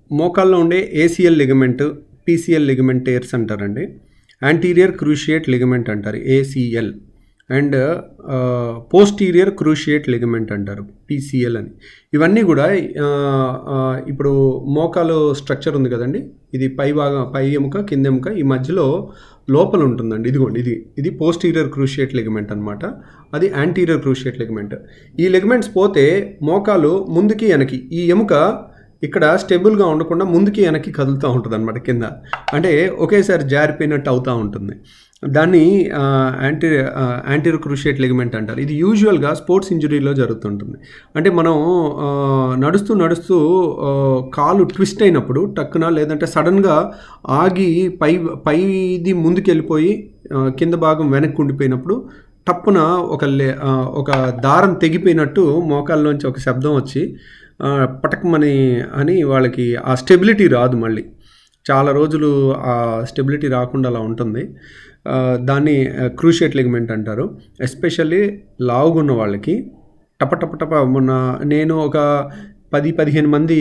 మోకాల్లో ఉండే ACL ligament PCL ligament tears అంటారండి anterior cruciate ligament అంటారు ACL and posterior cruciate ligament అంటారు PCL అని ఇవన్నీ కూడా ఆ, ఆ, ఇప్పుడు మోకాలు స్ట్రక్చర్ ఉంది కదండి ఇది పై భాగం పై ఎముక కింద ఎముక ఈ మధ్యలో లోపల ఉంటుందండి ఇదిగోండి ఇది ఇది పోస్టీరియర్ క్రూషియేట్ లిగమెంట్ అనమాట అది యాంటీరియర్ క్రూషియేట్ లిగమెంట్ ఈ లిగమెంట్స్ పోతే మోకాలు ముందుకి వెనక్కి ఈ ఎముక ఇక్కడ స్టేబుల్గా ఉండకుండా ముందుకి వెనక్కి కదులుతూ ఉంటుంది అనమాట కింద అంటే ఒకేసారి జారిపోయినట్టు అవుతూ ఉంటుంది దాన్ని యాంటీ యాంటీర్ క్రూషియేట్ లిగమెంట్ అంటారు ఇది యూజువల్గా స్పోర్ట్స్ ఇంజురీలో జరుగుతుంటుంది అంటే మనం ఆ, నడుస్తూ నడుస్తూ ఆ, కాలు ట్విస్ట్ అయినప్పుడు టక్కున లేదంటే సడన్గా ఆగి పై పైది ముందుకు వెళ్ళిపోయి ఆ, కింద భాగం వెనక్కి ఉండిపోయినప్పుడు టప్పున ఒక లే ఆ, ఒక దారం తెగిపోయినట్టు మోకాల్లోంచి ఒక శబ్దం వచ్చి ఆ, పటకమని అని వాళ్ళకి ఆ స్టెబిలిటీ రాదు మళ్ళీ చాలా రోజులు ఆ స్టెబిలిటీ రాకుండా అలా ఉంటుంది ఆ, దాన్ని క్రూషియేట్ లిగమెంట్ అంటారు ఎస్పెషల్లీ లావుగున్న వాళ్ళకి టప టప టప మొన్న నేను ఒక పది పదిహేను మంది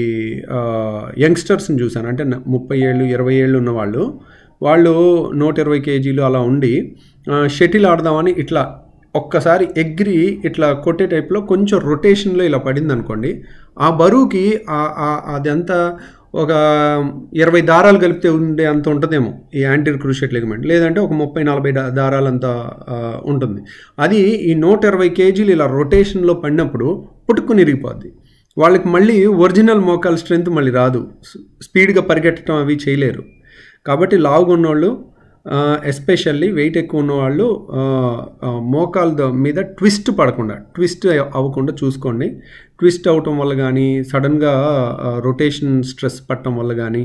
యంగ్స్టర్స్ని చూశాను అంటే న- ముప్పై ఏళ్ళు ఇరవై ఏళ్ళు ఉన్న వాళ్ళు వాళ్ళు నూట ఇరవై కేజీలు అలా ఉండి షటిల్ ఆడదామని ఇట్లా ఒక్కసారి ఎగ్రి ఇట్లా కొట్టే టైప్లో కొంచెం రొటేషన్లో ఇలా పడింది అనుకోండి ఆ బరువుకి ఆ- ఆ- అదంతా ఒక ఇరవై దారాలు కలిపితే ఉండే అంత ఉంటుందేమో ఈ యాంటీర్ క్రూషియేట్ లిగమెంట్ లేదంటే ఒక ముప్పై నలభై దా- దారాలంత ఆ, ఉంటుంది అది ఈ నూట ఇరవై కేజీలు ఇలా రొటేషన్లో పడినప్పుడు పుట్టుకుని ఇరిగిపోద్ది వాళ్ళకి మళ్ళీ ఒరిజినల్ మోకాల్ స్ట్రెంత్ మళ్ళీ రాదు స్- స్పీడ్గా పరిగెట్టడం అవి చేయలేరు కాబట్టి లావుగా ఉన్నోళ్ళు ఎస్పెషల్లీ వెయిట్ ఎక్కువ ఉన్నవాళ్ళు ఆ, ఆ, మోకాలు ద- మీద ట్విస్ట్ పడకుండా ట్విస్ట్ అవ్వకుండా చూసుకోండి ట్విస్ట్ అవటం వల్ల కానీ సడన్గా రొటేషన్ స్ట్రెస్ పట్టడం వల్ల కానీ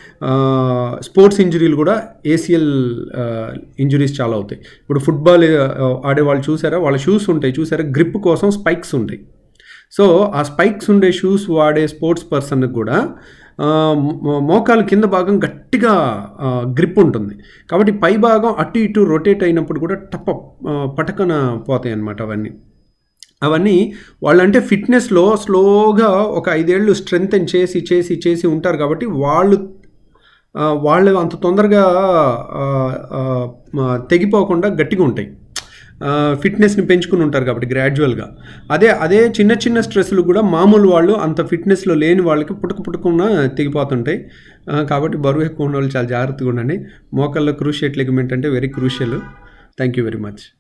స్పోర్ట్స్ ఇంజరీలు కూడా ఏసీఎల్ ఇంజరీస్ చాలా అవుతాయి ఇప్పుడు ఫుట్బాల్ ఆడేవాళ్ళు చూసారా వాళ్ళ షూస్ ఉంటాయి చూసారా గ్రిప్ కోసం స్పైక్స్ ఉంటాయి సో ఆ స్పైక్స్ ఉండే షూస్ వాడే స్పోర్ట్స్ పర్సన్కి కూడా ఆ, మో- మోకాలు కింద భాగం గట్టిగా గ్రిప్ ఉంటుంది కాబట్టి పై భాగం అటు ఇటు రొటేట్ అయినప్పుడు కూడా టప్ప ఆ, పటకన పోతాయి అన్నమాట అవన్నీ అవన్నీ వాళ్ళంటే ఫిట్నెస్లో స్లోగా ఒక ఐదేళ్ళు స్ట్రెంగ్తన్ చేసి చేసి చేసి ఉంటారు కాబట్టి వాళ్ళు ఆ, వాళ్ళు అంత తొందరగా ఆ, ఆ, ఆ, తెగిపోకుండా గట్టిగా ఉంటాయి ఆ, ఫిట్నెస్ని పెంచుకుని ఉంటారు కాబట్టి గ్రాడ్యువల్గా అదే అదే చిన్న చిన్న స్ట్రెస్లు కూడా మామూలు వాళ్ళు అంత ఫిట్నెస్లో లేని వాళ్ళకి పుట్టుక పుట్టుకున్న తెగిపోతుంటాయి ఆ, కాబట్టి బరువు ఎక్కువ ఉన్న వాళ్ళు చాలా జాగ్రత్తగా ఉండండి మోకాల్లో క్రూషియేట్ లిగమెంట్ అంటే very crucial thank you very much